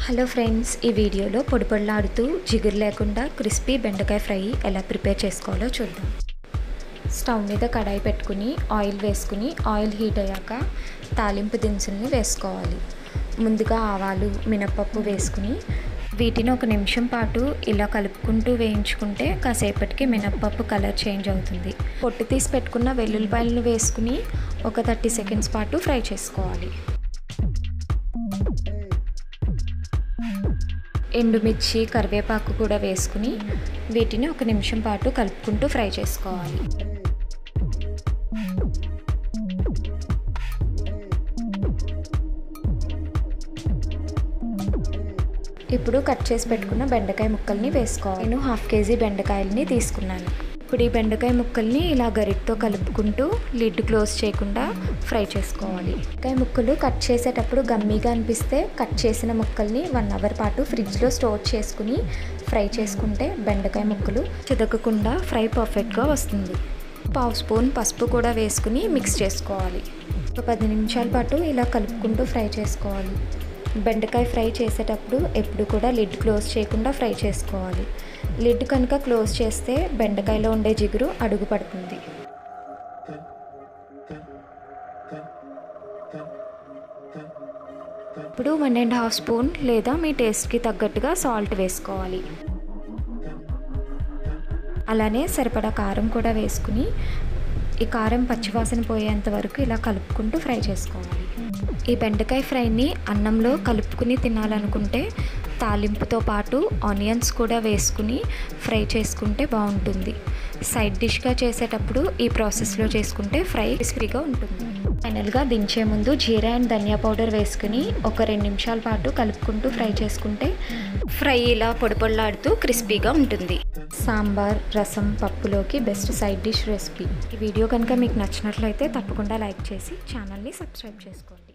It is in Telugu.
హలో ఫ్రెండ్స్ ఈ వీడియోలో పొడి పొడిలాడుతూ జిగురు లేకుండా క్రిస్పీ బెండకాయ ఫ్రై ఎలా ప్రిపేర్ చేసుకోవాలో చూద్దాం స్టవ్ మీద కడాయి పెట్టుకుని ఆయిల్ వేసుకుని ఆయిల్ హీట్ అయ్యాక తాలింపు దినుసుల్ని వేసుకోవాలి ముందుగా ఆవాలు మినపప్పు వేసుకుని వీటిని ఒక నిమిషం పాటు ఇలా కలుపుకుంటూ వేయించుకుంటే కాసేపటికి మినప్పప్పు కలర్ చేంజ్ అవుతుంది పొట్టు తీసి పెట్టుకున్న వెల్లుల్లిపాయలను వేసుకుని ఒక థర్టీ సెకండ్స్ పాటు ఫ్రై చేసుకోవాలి ఎండుమిర్చి కరివేపాకు కూడా వేసుకుని వీటిని ఒక నిమిషం పాటు కలుపుకుంటూ ఫ్రై చేసుకోవాలి ఇప్పుడు కట్ చేసి పెట్టుకున్న బెండకాయ ముక్కల్ని వేసుకోవాలి నేను హాఫ్ కేజీ బెండకాయలని తీసుకున్నాను ఇప్పుడు ఈ బెండకాయ ముక్కల్ని ఇలా గరిటతో కలుపుకుంటూ లిడ్ క్లోజ్ చేయకుండా ఫ్రై చేసుకోవాలి బెండకాయ ముక్కలు కట్ చేసేటప్పుడు గమ్మీగా అనిపిస్తే కట్ చేసిన ముక్కల్ని వన్ అవర్ పాటు ఫ్రిడ్జ్లో స్టోర్ చేసుకుని ఫ్రై చేసుకుంటే బెండకాయ ముక్కలు చిదకకుండా ఫ్రై పర్ఫెక్ట్గా వస్తుంది పావు స్పూన్ పసుపు కూడా వేసుకుని మిక్స్ చేసుకోవాలి ఒక పది నిమిషాల పాటు ఇలా కలుపుకుంటూ ఫ్రై చేసుకోవాలి బెండకాయ ఫ్రై చేసేటప్పుడు ఎప్పుడు కూడా లిడ్ క్లోజ్ చేయకుండా ఫ్రై చేసుకోవాలి లిడ్ కనుక క్లోజ్ చేస్తే బెండకాయలో ఉండే జిగురు అడుగు పడుతుంది ఇప్పుడు వన్ అండ్ హాఫ్ స్పూన్ లేదా మీ టేస్ట్కి తగ్గట్టుగా సాల్ట్ వేసుకోవాలి అలానే సరిపడా కారం కూడా వేసుకుని ఈ కారం పచ్చివాసన పోయేంత వరకు ఇలా కలుపుకుంటూ ఫ్రై చేసుకోవాలి ఈ బెండకాయ ఫ్రైని అన్నంలో కలుపుకుని తినాలనుకుంటే తాలింపుతో పాటు ఆనియన్స్ కూడా వేసుకుని ఫ్రై చేసుకుంటే బాగుంటుంది సైడ్ డిష్గా చేసేటప్పుడు ఈ ప్రాసెస్లో చేసుకుంటే ఫ్రై క్రిస్పీగా ఉంటుంది ఫైనల్గా దించే ముందు జీరా అండ్ ధనియా పౌడర్ వేసుకుని ఒక రెండు నిమిషాల పాటు కలుపుకుంటూ ఫ్రై చేసుకుంటే ఫ్రై ఇలా పొడి పొడిలాడుతూ క్రిస్పీగా ఉంటుంది సాంబార్ రసం పప్పులోకి బెస్ట్ సైడ్ డిష్ రెసిపీ ఈ వీడియో కనుక మీకు నచ్చినట్లయితే తప్పకుండా లైక్ చేసి ఛానల్ని సబ్స్క్రైబ్ చేసుకోండి